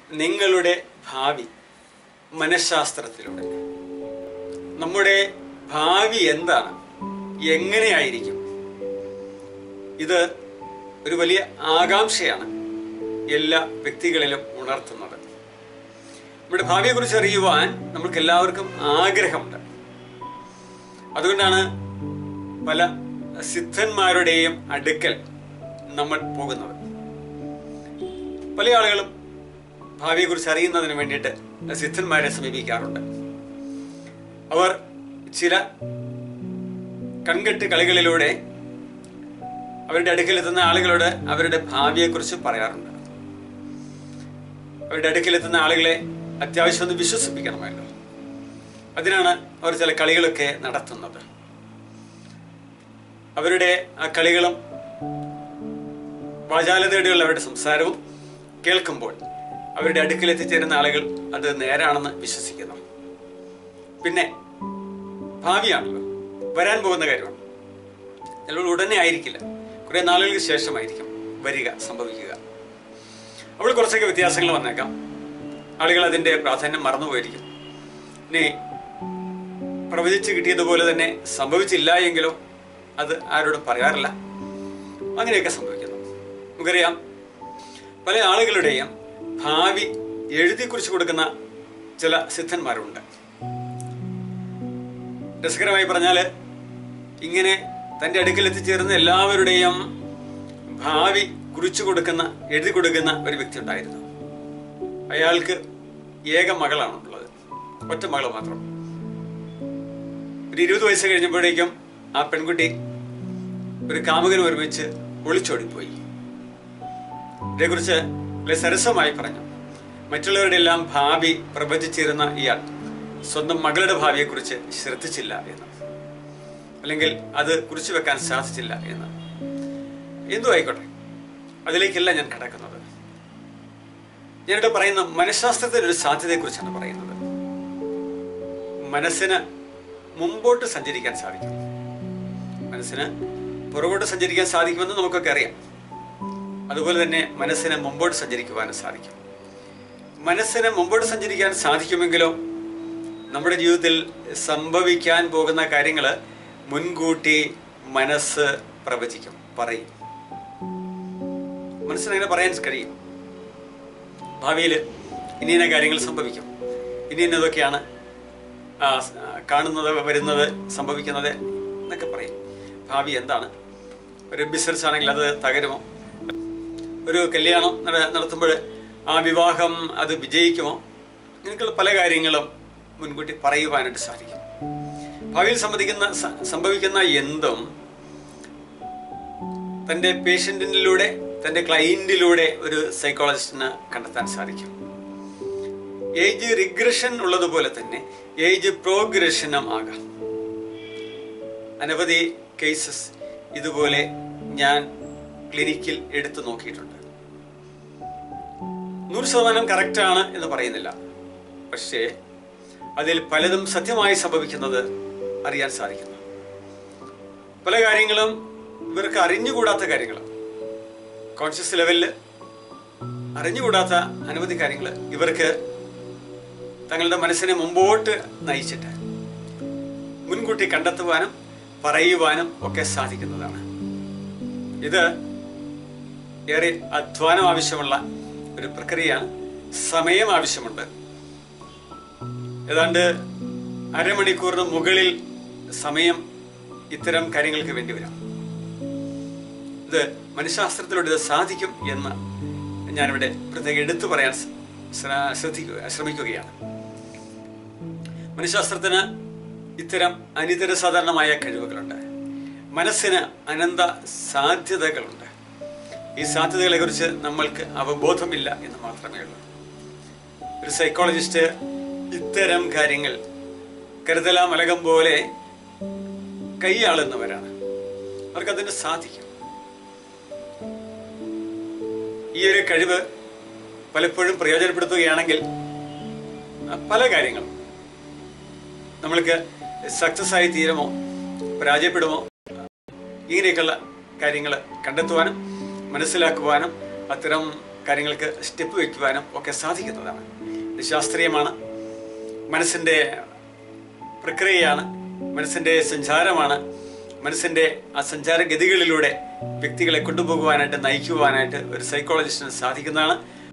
നിങ്ങളുടെ ഭാവി മനഃശാസ്ത്രത്തിലൂടെ നമ്മുടെ ഭാവി എന്താണ് എങ്ങനെയായിരിക്കും ഇത് ഒരു വലിയ ആകാംക്ഷയാണ് എല്ലാ വ്യക്തികളിലും ഉണർത്തുന്നത് നമ്മുടെ ഭാവിയെക്കുറിച്ച് അറിയുവാൻ നമ്മൾക്ക് എല്ലാവർക്കും ആഗ്രഹമുണ്ട് അതുകൊണ്ടാണ് പല സിദ്ധന്മാരുടെയും അടുക്കൽ നമ്മൾ പോകുന്നത് പല ആളുകളും ഭാവിയെക്കുറിച്ച് അറിയുന്നതിന് വേണ്ടിയിട്ട് സിദ്ധന്മാരെ സമീപിക്കാറുണ്ട് അവർ ചില കൺകെട്ട് കളികളിലൂടെ അവരുടെ അടുക്കലെത്തുന്ന ആളുകളോട് അവരുടെ ഭാവിയെക്കുറിച്ച് പറയാറുണ്ട് അവരുടെ അടുക്കലെത്തുന്ന ആളുകളെ അത്യാവശ്യം ഒന്ന് വിശ്വസിപ്പിക്കണമല്ലോ അതിനാണ് അവർ ചില കളികളൊക്കെ നടത്തുന്നത് അവരുടെ ആ കളികളും വാചാലതയോടെയുള്ള അവരുടെ സംസാരവും കേൾക്കുമ്പോൾ അവരുടെ അടുക്കൽ എത്തിച്ചേരുന്ന ആളുകൾ അത് നേരാണെന്ന് വിശ്വസിക്കുന്നു പിന്നെ ഭാവിയാണല്ലോ വരാൻ പോകുന്ന കാര്യമാണ് ചിലപ്പോൾ ഉടനെ ആയിരിക്കില്ല കുറെ നാളുകൾക്ക് ശേഷമായിരിക്കും വരിക സംഭവിക്കുക അപ്പോൾ കുറച്ചൊക്കെ വ്യത്യാസങ്ങൾ വന്നേക്കാം ആളുകൾ അതിന്റെ പ്രാധാന്യം മറന്നുപോയിരിക്കും ഇനി പ്രവചിച്ച് കിട്ടിയതുപോലെ തന്നെ സംഭവിച്ചില്ല എങ്കിലോ അത് ആരോടും പറയാറില്ല അങ്ങനെയൊക്കെ സംഭവിക്കുന്നു നമുക്കറിയാം പല ആളുകളുടെയും ഭാവി എഴുതി കുറിച്ച് കൊടുക്കുന്ന ചില സിദ്ധന്മാരുണ്ട് രസകരമായി പറഞ്ഞാൽ ഇങ്ങനെ തൻ്റെ അടുക്കൽ എത്തിച്ചേർന്ന എല്ലാവരുടെയും ഭാവി കുറിച്ചു കൊടുക്കുന്ന എഴുതി കൊടുക്കുന്ന ഒരു വ്യക്തി ഉണ്ടായിരുന്നു അയാൾക്ക് ഏക മകളാണ് ഉള്ളത് ഒറ്റ മകൾ മാത്രം ഒരു ഇരുപത് വയസ്സ് കഴിഞ്ഞപ്പോഴേക്കും ആ പെൺകുട്ടി ഒരു കാമുകനും ഒരുമിച്ച് ഒളിച്ചോടിപ്പോയി ഇതേക്കുറിച്ച് വളരെ സരസമായി പറഞ്ഞു മറ്റുള്ളവരുടെ എല്ലാം ഭാവി പ്രവചിച്ചിരുന്ന ഇയാൾ സ്വന്തം മകളുടെ ഭാവിയെക്കുറിച്ച് ശ്രദ്ധിച്ചില്ല എന്ന് അല്ലെങ്കിൽ അത് കുറിച്ചു വെക്കാൻ സാധിച്ചില്ല എന്ന് എന്തു ആയിക്കോട്ടെ അതിലേക്കല്ല ഞാൻ കടക്കുന്നത് ഞാനിവിടെ പറയുന്ന മനഃശാസ്ത്രത്തിന്റെ ഒരു സാധ്യതയെക്കുറിച്ചാണ് പറയുന്നത് മനസ്സിന് മുമ്പോട്ട് സഞ്ചരിക്കാൻ സാധിക്കും മനസ്സിന് പുറകോട്ട് സഞ്ചരിക്കാൻ സാധിക്കുമെന്ന് നമുക്കൊക്കെ അറിയാം അതുപോലെ തന്നെ മനസ്സിന് മുമ്പോട്ട് സഞ്ചരിക്കുവാനും സാധിക്കും മനസ്സിന് മുമ്പോട്ട് സഞ്ചരിക്കാൻ സാധിക്കുമെങ്കിലോ നമ്മുടെ ജീവിതത്തിൽ സംഭവിക്കാൻ പോകുന്ന കാര്യങ്ങൾ മുൻകൂട്ടി മനസ്സ് പ്രവചിക്കും പറയും മനസ്സിന് അങ്ങനെ പറയാൻ കഴിയും ഭാവിയിൽ ഇനി ഇന്ന കാര്യങ്ങൾ സംഭവിക്കും ഇനി ഇന്നതൊക്കെയാണ് ആ, കാണുന്നത് വരുന്നത് സംഭവിക്കുന്നത് എന്നൊക്കെ പറയും ഭാവി എന്താണ് ഒരു ബിസിനസ് ആണെങ്കിൽ അത് തകരുമോ ഒരു കല്യാണം നട- നടത്തുമ്പോൾ ആ വിവാഹം അത് വിജയിക്കുമോ ഇങ്ങനെയൊക്കെയുള്ള പല കാര്യങ്ങളും മുൻകൂട്ടി പറയുവാനായിട്ട് സാധിക്കും ഭാവിയിൽ സംബന്ധിക്കുന്ന സ- സംഭവിക്കുന്ന എന്തും തൻ്റെ പേഷ്യൻറ്റിലൂടെ തൻ്റെ ക്ലയൻറ്റിലൂടെ ഒരു സൈക്കോളജിസ്റ്റിന് കണ്ടെത്താൻ സാധിക്കും ഏജ് റിഗ്രഷൻ ഉള്ളതുപോലെ തന്നെ ഏജ് പ്രോഗ്രഷനും ആകാം അനവധി കേസസ് ഇതുപോലെ ഞാൻ ക്ലിനിക്കിൽ എടുത്തു നോക്കിയിട്ടുണ്ട് നൂറ് ശതമാനം കറക്റ്റാണ് എന്ന് പറയുന്നില്ല പക്ഷേ അതിൽ പലതും സത്യമായി സംഭവിക്കുന്നത് അറിയാൻ സാധിക്കുന്നു പല കാര്യങ്ങളും ഇവർക്ക് അറിഞ്ഞുകൂടാത്ത കാര്യങ്ങൾ കോൺഷ്യസ് ലെവലിൽ അറിഞ്ഞുകൂടാത്ത അനവധി കാര്യങ്ങൾ ഇവർക്ക് തങ്ങളുടെ മനസ്സിനെ മുമ്പോട്ട് നയിച്ചിട്ട് മുൻകൂട്ടി കണ്ടെത്തുവാനും പറയുവാനും ഒക്കെ സാധിക്കുന്നതാണ് ഇത് ഏറെ അധ്വാനം ആവശ്യമുള്ള ഒരു പ്രക്രിയയാണ് സമയം ആവശ്യമുണ്ട് ഏതാണ്ട് അരമണിക്കൂറിന് മുകളിൽ സമയം ഇത്തരം കാര്യങ്ങൾക്ക് വേണ്ടി വരാം ഇത് മനഃശാസ്ത്രത്തിലൂടെ ഇത് സാധിക്കും എന്ന് ഞാനിവിടെ പ്രത്യേകം എടുത്തു പറയാൻ ശ്ര- ശ്രദ്ധിക്കുക ശ്രമിക്കുകയാണ് മനഃശാസ്ത്രത്തിന് ഇത്തരം അനിതര സാധാരണമായ കഴിവുകളുണ്ട് മനസ്സിന് അനന്ത സാധ്യതകളുണ്ട് ഈ സാധ്യതകളെ കുറിച്ച് നമ്മൾക്ക് അവബോധമില്ല എന്ന് മാത്രമേ ഉള്ളൂ ഒരു സൈക്കോളജിസ്റ്റ് ഇത്തരം കാര്യങ്ങൾ കരുതലാ മലകം പോലെ കൈയാളുന്നവരാണ് അവർക്കതിന് സാധിക്കും ഈ ഒരു കഴിവ് പലപ്പോഴും പ്രയോജനപ്പെടുത്തുകയാണെങ്കിൽ ആ, പല കാര്യങ്ങളും നമ്മൾക്ക് സക്സസ് ആയി തീരുമോ പരാജയപ്പെടുമോ ഇങ്ങനെയൊക്കെയുള്ള കാര്യങ്ങൾ കണ്ടെത്തുവാനും മനസ്സിലാക്കുവാനും അത്തരം കാര്യങ്ങൾക്ക് സ്റ്റെപ്പ് വയ്ക്കുവാനും ഒക്കെ സാധിക്കുന്നതാണ് ഇത് ശാസ്ത്രീയമാണ് മനസ്സിൻ്റെ പ്രക്രിയയാണ് മനസ്സിൻ്റെ സഞ്ചാരമാണ് മനസ്സിൻ്റെ ആ സഞ്ചാരഗതികളിലൂടെ വ്യക്തികളെ കൊണ്ടുപോകുവാനായിട്ട് നയിക്കുവാനായിട്ട് ഒരു സൈക്കോളജിസ്റ്റിന് സാധിക്കുന്നതാണ്